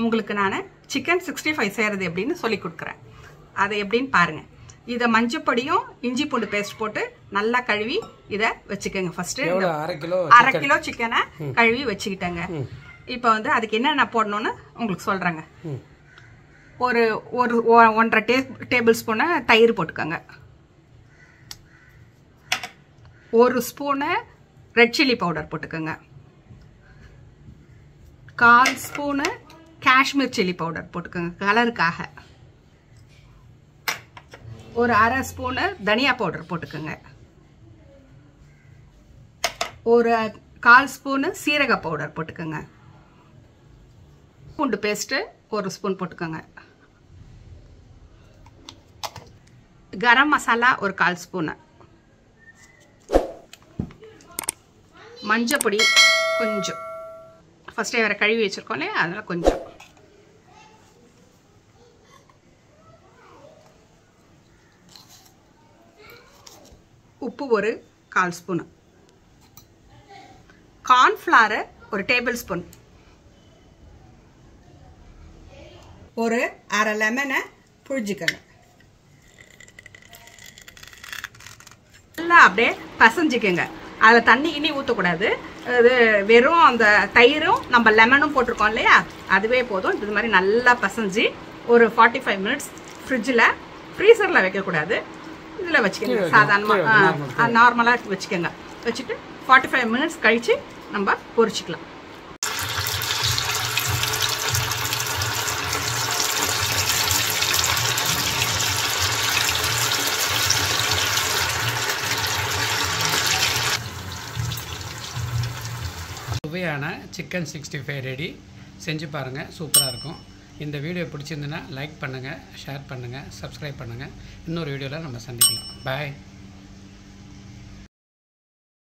உங்களுக்கு நான் chicken sixty five செய்கிறது எப்படின்னு சொல்லி கொடுக்குறேன் அதை எப்படின்னு பாருங்க இதை மஞ்சப்பொடியும் இஞ்சி பூண்டு பேஸ்ட் போட்டு நல்லா கழுவி இதை வச்சுக்கோங்க ஃபர்ஸ்ட் எவ்வளோ அரை கிலோ அரை கிலோ சிக்கனை கழுவி வச்சுக்கிட்டேங்க இப்போ வந்து அதுக்கு என்னென்ன போடணும்னு உங்களுக்கு சொல்கிறேங்க ம் ஒரு ஒரு ஒ- ஒன்றரை டே டேபிள் ஸ்பூனு தயிர் போட்டுக்கோங்க ஒரு ஸ்பூனு ரெட் சில்லி பவுடர் போட்டுக்கோங்க கால் ஸ்பூனு காஷ்மீர் சில்லி பவுடர் போட்டுக்கோங்க கலருக்காக ஒரு அரை ஸ்பூனு தனியா பவுடர் போட்டுக்கோங்க ஒரு கால் ஸ்பூனு சீரக பவுடர் போட்டுக்கோங்க பூண்டு பேஸ்ட்டு ஒரு ஸ்பூன் போட்டுக்கோங்க கரம் மசாலா ஒரு கால் ஸ்பூனு மஞ்சள் பொடி கொஞ்சம் ஃபஸ்ட்டே வேறு கழுவி வச்சுருக்கோம் இல்லையா அதனால் கொஞ்சம் உப்பு ஒரு கால் ஸ்பூனு கார்ன்ஃப்ளாரு ஒரு டேபிள் ஸ்பூன் ஒரு அரை லெமனை புழிஞ்சிக்கணும் நல்லா அப்படியே பசஞ்சிக்கங்க அதில் தண்ணி இனி ஊற்றக்கூடாது அது வெறும் அந்த தயிரும் நம்ம லெமனும் போட்டிருக்கோம் இல்லையா அதுவே போதும் இது மாதிரி நல்லா பசஞ்சு ஒரு ஃபார்ட்டி ஃபைவ் மினிட்ஸ் ஃப்ரிட்ஜில் ஃப்ரீசரில் வைக்கக்கூடாது இதில் வச்சுக்கோங்க சாதாரணமாக நார்மலாக வச்சுக்கோங்க வச்சுட்டு ஃபார்ட்டி ஃபைவ் மினிட்ஸ் கழித்து நம்ம பொரிச்சிக்கலாம் சுவையான சிக்கன் சிக்ஸ்டி ஃபைவ் ரெடி செஞ்சு பாருங்கள் சூப்பராக இருக்கும் இந்த வீடியோ பிடிச்சிருந்துன்னா லைக் பண்ணுங்கள் ஷேர் பண்ணுங்கள் சப்ஸ்கிரைப் பண்ணுங்கள் இன்னொரு வீடியோவில் நம்ம சந்திக்கலாம் பாய்